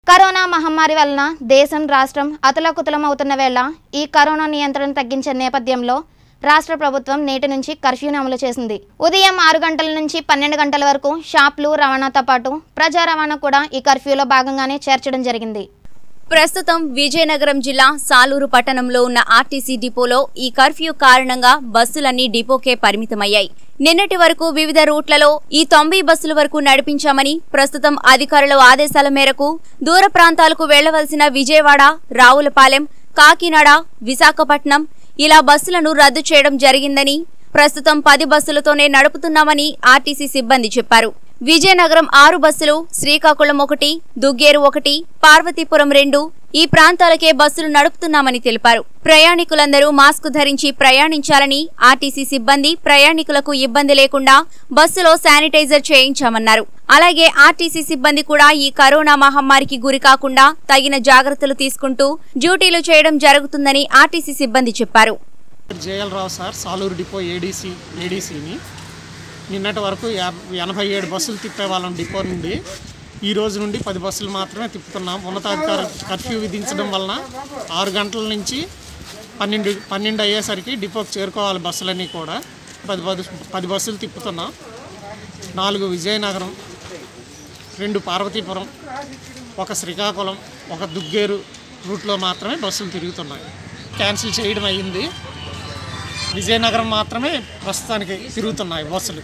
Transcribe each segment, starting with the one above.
corona మహమ్మారి వలన దేశం రాష్ట్రం అతలకుతలమవుతున్న వేళ ఈ కరోనా నియంత్రణ తగ్గించే నేపథ్యంలో రాష్ట్ర ప్రభుత్వం నేటి నుంచి కర్ఫ్యూను అమలు చేసింది ఉదయం ఆరు గంటల నుంచి పన్నెండు గంటల వరకు షాపులు రవాణాతో పాటు ప్రజా రవాణా కూడా ఈ కర్ఫ్యూలో భాగంగానే చేర్చడం జరిగింది ప్రస్తుతం విజయనగరం జిల్లా సాలూరు పట్టణంలో ఉన్న ఆర్టీసీ డిపోలో ఈ కర్ఫ్యూ కారణంగా బస్సులన్నీ డిపోకే పరిమితమయ్యాయి నిన్నటి వరకు వివిధ రూట్లలో ఈ తొంభై బస్సుల వరకు నడిపించామని ప్రస్తుతం అధికారుల ఆదేశాల మేరకు దూర ప్రాంతాలకు వెళ్లవలసిన విజయవాడ రావులపాలెం కాకినాడ విశాఖపట్నం ఇలా బస్సులను రద్దు చేయడం జరిగిందని ప్రస్తుతం పది బస్సులతోనే నడుపుతున్నామని ఆర్టీసీ సిబ్బంది చెప్పారు విజయనగరం ఆరు బస్సులు శ్రీకాకుళం ఒకటి దుగ్గేరు ఒకటి పార్వతీపురం రెండు ఈ ప్రాంతాలకే బస్సులు నడుపుతున్నామని తెలిపారు ప్రయాణికులందరూ మాస్క్ ధరించి ప్రయాణించాలని ఆర్టీసీ సిబ్బంది ప్రయాణికులకు ఇబ్బంది లేకుండా బస్సులో శానిటైజర్ చేయించామన్నారు అలాగే ఆర్టీసీ సిబ్బంది కూడా ఈ కరోనా మహమ్మారికి గురి కాకుండా తగిన జాగ్రత్తలు తీసుకుంటూ డ్యూటీలు చేయడం జరుగుతుందని ఆర్టీసీ సిబ్బంది చెప్పారు JL Rao sir Saluru depot ADC ఏడీసీని నిన్నటి వరకు యా- ఎనభై ఏడు బస్సులు తిప్పేవాళ్ళం డిపో నుండి ఈ రోజు నుండి పది బస్సులు మాత్రమే తిప్పుతున్నాం ఉన్నతాధికార కర్ఫ్యూ విధించడం వలన ఆరు గంటల నుంచి పన్నెండు పన్నెండు అయ్యేసరికి డిపోకి చేరుకోవాలి బస్సులన్నీ కూడా పది పది పది బస్సులు తిప్పుతున్నాం నాలుగు విజయనగరం రెండు పార్వతీపురం ఒక శ్రీకాకుళం ఒక దుగ్గేరు రూట్లో మాత్రమే బస్సులు తిరుగుతున్నాయి క్యాన్సిల్ చేయడం అయ్యింది విజయనగరం మాత్రమే ప్రస్తుతానికి తిరుగుతున్నాయి బస్సులు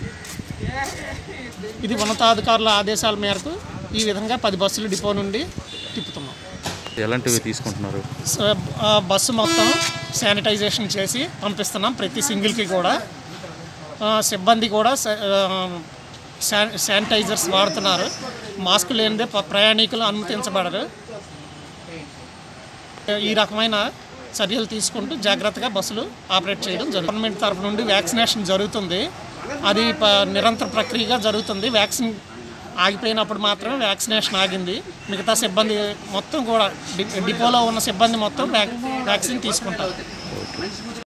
ఇది ఉన్నతాధికారుల ఆదేశాల మేరకు ఈ విధంగా పది బస్సులు డిపో నుండి తిప్పుతున్నాం ఎలాంటివి తీసుకుంటున్నారు సో, ఆ బస్సు మొత్తం శానిటైజేషన్ చేసి పంపిస్తున్నాం ప్రతి సింగిల్కి కూడా ఆ, సిబ్బంది కూడా శా- ఆ, శా- శానిటైజర్స్ వాడుతున్నారు మాస్క్ లేనిదే ప- ప్రయాణికులు అనుమతించబడరు ఈ రకమైన చర్యలు తీసుకుంటూ జాగ్రత్తగా బస్సులు ఆపరేట్ చేయడం జరుగుతుంది గవర్నమెంట్ తరఫు నుండి వ్యాక్సినేషన్ జరుగుతుంది అది ప- నిరంతర ప్రక్రియగా జరుగుతుంది వ్యాక్సిన్ ఆగిపోయినప్పుడు మాత్రమే వ్యాక్సినేషన్ ఆగింది మిగతా సిబ్బంది మొత్తం కూడా డి- డిపోలో ఉన్న సిబ్బంది మొత్తం వ్యాక్- వ్యాక్సిన్ తీసుకుంటారు